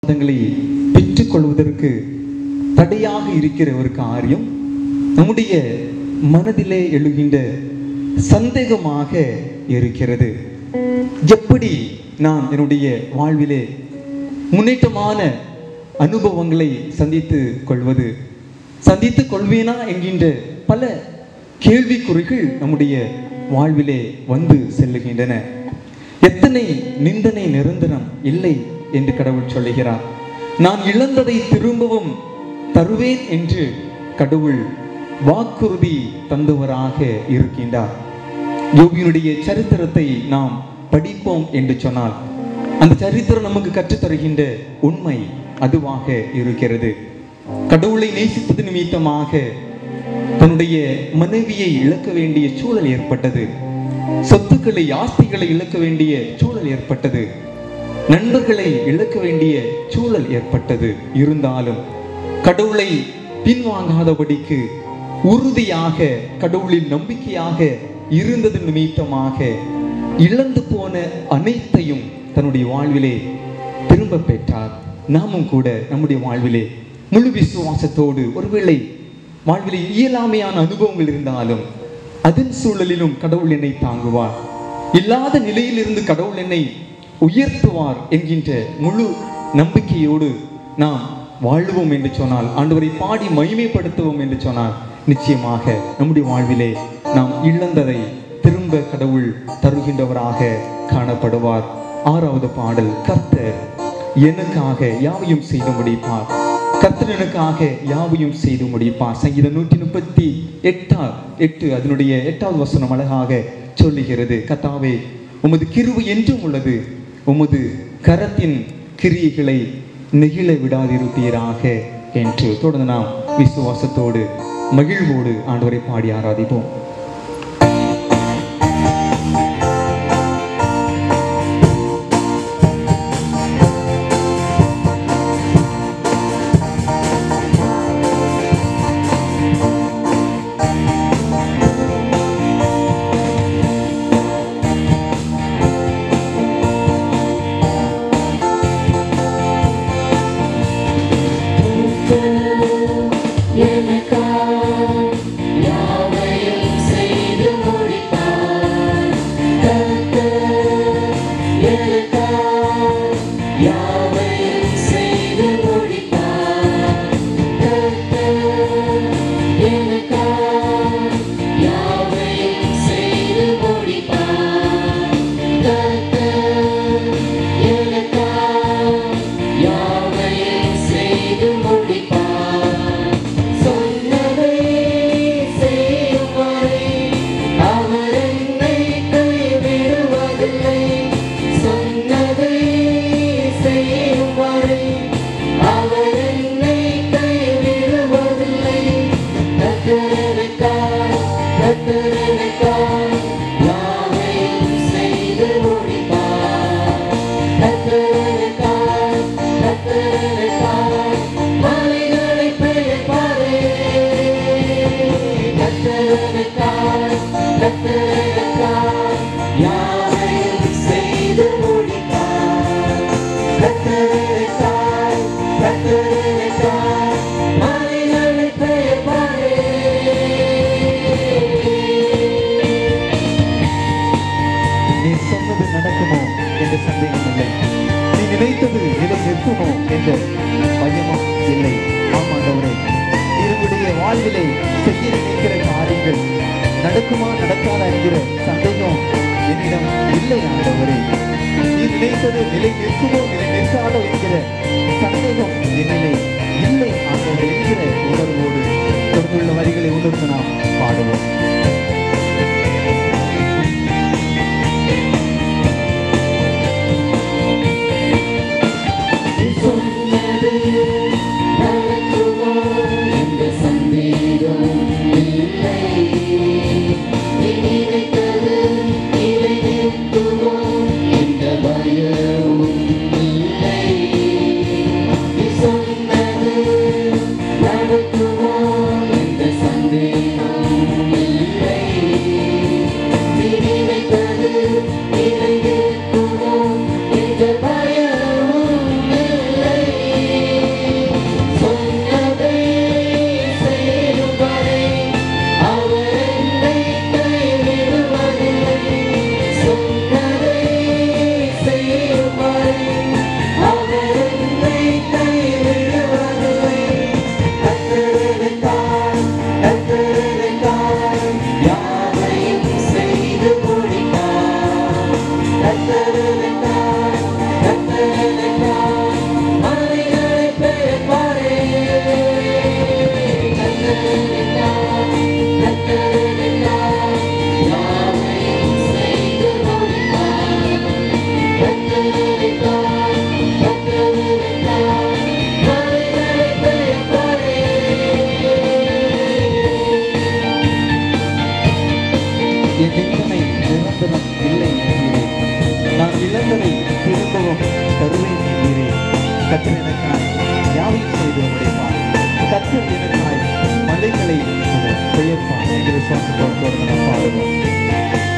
தங்களை பெற்றுக்கொள்வதற்கு தடையாக இருக்கிற ஒரு காரியம் நம்முடைய மனதிலே எழுகின்ற சந்தேகமாக இருக்கிறது எப்படி நான் என்னுடைய வாழ்விலே முன்னேற்றமான அனுபவங்களை சந்தித்து கொள்வது சந்தித்து கொள்வேனா என்கின்ற பல கேள்விக்குறிகள் நம்முடைய வாழ்விலே வந்து செல்லுகின்றன எத்தனை நிந்தனை நிரந்தரம் இல்லை என்று கடவுள் சொல்லுகிறார் நான் இழந்ததை திரும்பவும் தருவேன் என்று கடவுள் வாக்குறுதி தந்தவராக இருக்கின்றார் யோகியினுடைய சரித்திரத்தை நாம் படிப்போம் என்று சொன்னால் அந்த சரித்திரம் நமக்கு கற்றுத்தருகின்ற உண்மை அதுவாக இருக்கிறது கடவுளை நேசிப்பது நிமித்தமாக தன்னுடைய மனைவியை இழக்க வேண்டிய சூழல் ஏற்பட்டது சொத்துக்களை ஆஸ்திகளை இழக்க வேண்டிய சூழல் ஏற்பட்டது நண்பர்களை இழக்க வேண்டிய சூழல் ஏற்பட்டது இருந்தாலும் கடவுளை பின்வாங்காதபடிக்கு உறுதியாக கடவுளில் நம்பிக்கையாக இருந்தது நிமித்தமாக இழந்து போன அனைத்தையும் தன்னுடைய வாழ்விலே திரும்ப பெற்றார் நாமும் கூட நம்முடைய வாழ்விலே முழு விசுவாசத்தோடு ஒருவேளை வாழ்விலே இயலாமையான அனுபவங்கள் இருந்தாலும் அதன் சூழலிலும் கடவுள் என்னை தாங்குவார் இல்லாத நிலையிலிருந்து கடவுள் என்னை உயர்த்துவார் என்கின்ற முழு நம்பிக்கையோடு நாம் வாழ்வோம் என்று சொன்னால் ஆண்டவரை பாடி மகிமைப்படுத்துவோம் என்று சொன்னால் நிச்சயமாக நம்முடைய வாழ்விலே நாம் இழந்ததை திரும்ப கடவுள் தருகின்றவராக காணப்படுவார் ஆறாவது பாடல் கர்த்தர் எனக்காக யாவையும் செய்து முடிப்பார் கர்த்தர் எனக்காக யாவையும் செய்து முடிப்பார் சங்கீதம் நூற்றி முப்பத்தி எட்டா எட்டு அதனுடைய எட்டாவது வசனம் அழகாக சொல்லுகிறது கத்தாவே உமது கிருபை என்றும் உள்ளது உமது கரத்தின் கிரியைகளை நெகிழ விடாதிருப்பீராக என்று தொடர்ந்து நாம் விசுவாசத்தோடு மகிழ்வோடு ஆண்டவரை பாடி ஆராதிப்போம் நீ சொன்னது நடக்குமோ என்ற சந்தேகம் இல்லை நீ நினைத்தது நிலை நிற்குமோ என்ற பயமும் இல்லை ஆமாண்டவரே இருவருடைய வாழ்விலே செய்ய நினைக்கிற காரியங்கள் நடக்குமா நடக்காதா என்கிற சந்தேகம் என்னிடம் இல்லை ஆண்டவரே நீ நினைத்தது நிலை நிற்குமோ நிலை நிற்காதோ என்கிற சந்தேகம் என்னிலே இல்லை ஆண்டவரே என்கிற உணர்வோடு தொடர்ந்துள்ள வரிகளை உணர்ந்து நாம் பாடுவோம் இந்த பயம் கத்தர் எனக்காய் யாவையும் செய்து உடைப்பார் கத்தர் எனக்காய் மலைகளை பெயர்ப்பார் என்கிற சுவாசத்தோடு நாம் பாடுவோம்